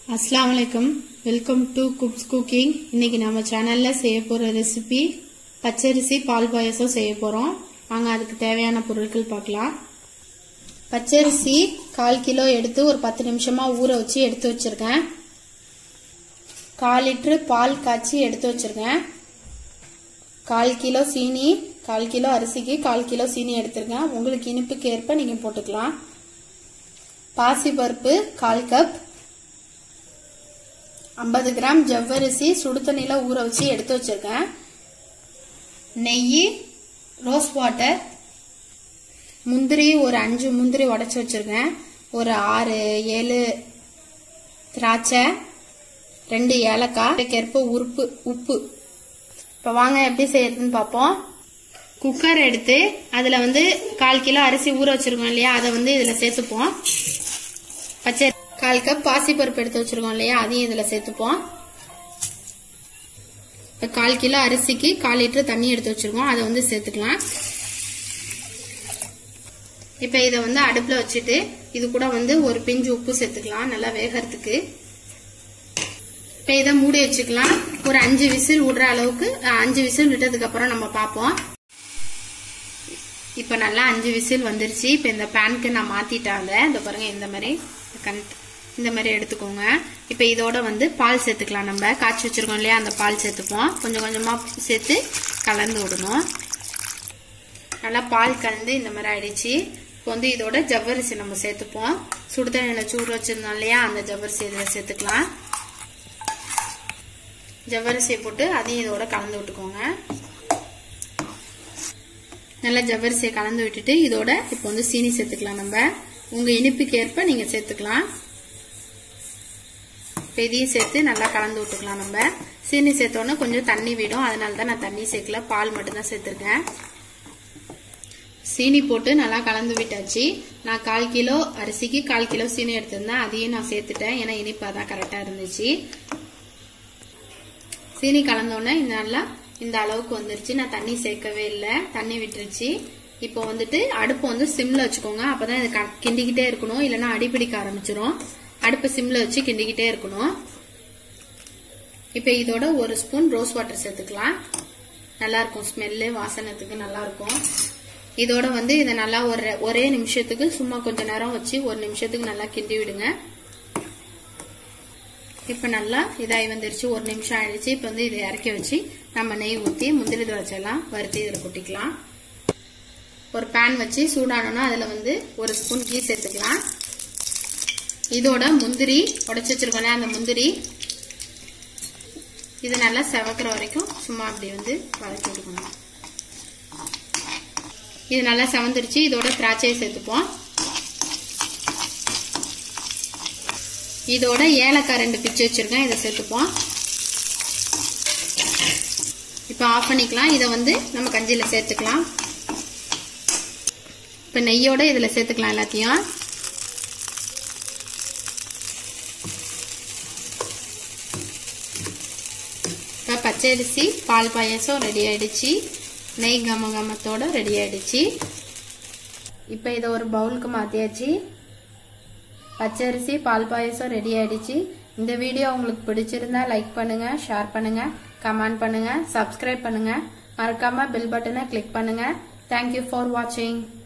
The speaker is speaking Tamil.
அஸ்ஸலாமு அலைக்கும் வெல்கம் டு குக்ஸ் குக்கிங் இன்னைக்கு நம்ம சேனல்ல செய்ய போற ரெசிபி பச்சரிசி பால் பாயசம் செய்ய போறோம் வாங்க அதுக்கு தேவையான பொருட்கள் பார்க்கலாம் பச்சரிசி கால் கிலோ எடுத்து ஒரு பத்து நிமிஷமா ஊற வச்சு எடுத்து வச்சிருக்கேன் கால் லிட்டரு பால் காய்ச்சி எடுத்து வச்சிருக்கேன் கால் கிலோ சீனி கால் கிலோ அரிசிக்கு கால் கிலோ சீனி எடுத்திருக்கேன் உங்களுக்கு இனிப்புக்கு ஏற்ப நீங்க போட்டுக்கலாம் பாசிப்பருப்பு கால் கப் ஐம்பது கிராம் ஜவ்வரிசி சுடு தண்ணியில ஊற வச்சு எடுத்து வச்சிருக்கேன் நெய் ரோஸ் வாட்டர் முந்திரி ஒரு அஞ்சு முந்திரி உடைச்சு வச்சிருக்கேன் ஒரு ஆறு ஏழு திராட்சை ரெண்டு ஏலக்காய் கெற்ப உறுப்பு உப்பு இப்போ வாங்க எப்படி செய்யறதுன்னு பார்ப்போம் குக்கர் எடுத்து அதில் வந்து கால் கிலோ அரிசி ஊற வச்சிருக்கோம் இல்லையா அதை வந்து இதில் சேர்த்துப்போம் பச்சை கால் கப் பாசிப்பருப்பு எடுத்து வச்சிருக்கோம் இல்லையா அதையும் இதில் சேர்த்துப்போம் இப்போ கால் கிலோ அரிசிக்கு கால் லிட்டர் தண்ணி எடுத்து வச்சிருக்கோம் அதை வந்து சேர்த்துக்கலாம் இப்போ இதை வந்து அடுப்பில் வச்சுட்டு இது கூட வந்து ஒரு பிஞ்சு உப்பு சேர்த்துக்கலாம் நல்லா வேகறதுக்கு இப்போ இதை மூடி வச்சுக்கலாம் ஒரு அஞ்சு விசில் விடுற அளவுக்கு அஞ்சு விசில் விட்டதுக்கு அப்புறம் நம்ம பார்ப்போம் இப்போ நல்லா அஞ்சு விசில் வந்துருச்சு இப்போ இந்த பேனுக்கு நான் மாத்திட்டாங்க இந்த பாருங்க இந்த மாதிரி கண் இந்த மாதிரி எடுத்துக்கோங்க இப்போ இதோட வந்து பால் சேர்த்துக்கலாம் நம்ம காய்ச்சி வச்சிருக்கோம் இல்லையா அந்த பால் சேர்த்துப்போம் கொஞ்சம் கொஞ்சமாக சேர்த்து கலந்து விடணும் நல்லா பால் கலந்து இந்த மாதிரி ஆயிடுச்சு இப்போ வந்து இதோட ஜவ்வரிசி நம்ம சேர்த்துப்போம் சுடு தண்ணியில் சூடு வச்சிருந்தோம் இல்லையா அந்த ஜவ்வரிசி இதில் சேர்த்துக்கலாம் ஜவ்வரிசியை போட்டு அதையும் இதோட கலந்து விட்டுக்கோங்க நல்லா ஜவ்வரிசியை கலந்து விட்டுட்டு இதோட இப்போ வந்து சீனி சேர்த்துக்கலாம் நம்ம உங்க இனிப்புக்கு ஏற்ப நீங்க சேர்த்துக்கலாம் இப்போ இதையும் சேர்த்து நல்லா கலந்து விட்டுக்கலாம் நம்ம சீனி சேர்த்தோன்னே கொஞ்சம் தண்ணி விடும் அதனால தான் நான் தண்ணி சேர்க்கல பால் மட்டும்தான் சேர்த்துருக்கேன் சீனி போட்டு நல்லா கலந்து விட்டாச்சு நான் கால் கிலோ அரிசிக்கு கால் கிலோ சீனி எடுத்திருந்தேன் அதையும் நான் சேர்த்துட்டேன் ஏன்னா இனிப்பாக தான் கரெக்டாக இருந்துச்சு சீனி கலந்தோடனே நல்லா இந்த அளவுக்கு வந்துருச்சு நான் தண்ணி சேர்க்கவே இல்லை தண்ணி விட்டுருச்சு இப்போ வந்துட்டு அடுப்பு வந்து சிம்ல வச்சுக்கோங்க அப்பதான் இது கிண்டிக்கிட்டே இருக்கணும் இல்லைன்னா அடிப்பிடிக்க ஆரம்பிச்சிரும் அடுப்பு சிம்ல வச்சு கிண்டிக்கிட்டே இருக்கணும் இப்போ இதோட ஒரு ஸ்பூன் ரோஸ் வாட்டர் சேர்த்துக்கலாம் நல்லா இருக்கும் ஸ்மெல்லு வாசனத்துக்கு நல்லா இருக்கும் இதோட வந்து இதை நல்லா ஒரு ஒரே நிமிஷத்துக்கு சும்மா கொஞ்ச நேரம் வச்சு ஒரு நிமிஷத்துக்கு நல்லா கிண்டி விடுங்க இப்போ நல்லா இதாகி வந்துருச்சு ஒரு நிமிஷம் ஆயிடுச்சு இப்போ வந்து இதை இறக்கி வச்சு நம்ம நெய் ஊற்றி முந்திரி திராட்சைலாம் வறுத்து இதில் கொட்டிக்கலாம் ஒரு பேன் வச்சு சூடானோன்னா அதில் வந்து ஒரு ஸ்பூன் கீ சேர்த்துக்கலாம் இதோட முந்திரி உடச்சி வச்சிருக்கோம்ல அந்த முந்திரி இது நல்லா செவக்கிற வரைக்கும் சும்மா அப்படி வந்து வதக்கி விட்டுக்கணும் இது நல்லா செவந்துருச்சு இதோட திராட்சையை சேர்த்துப்போம் இதோட ஏலக்காய் ரெண்டு பிச்சு வச்சிருக்கேன் இதை சேர்த்துப்போம் இப்போ ஆஃப் பண்ணிக்கலாம் இதை வந்து நம்ம கஞ்சியில் சேர்த்துக்கலாம் இப்போ நெய்யோட இதில் சேர்த்துக்கலாம் எல்லாத்தையும் இப்போ பச்சரிசி பால் பாயசம் ரெடி ஆயிடுச்சு நெய் கம கமத்தோட ரெடி ஆயிடுச்சு இப்போ இதை ஒரு பவுலுக்கு மாற்றியாச்சு பச்சரிசி பால் பாயசம் ரெடி ஆயிடுச்சு இந்த வீடியோ உங்களுக்கு பிடிச்சிருந்தா லைக் பண்ணுங்க ஷேர் பண்ணுங்க கமெண்ட் பண்ணுங்க சப்ஸ்கிரைப் பண்ணுங்க மறக்காம பெல் பட்டனை கிளிக் பண்ணுங்க தேங்க்யூ ஃபார் வாட்சிங்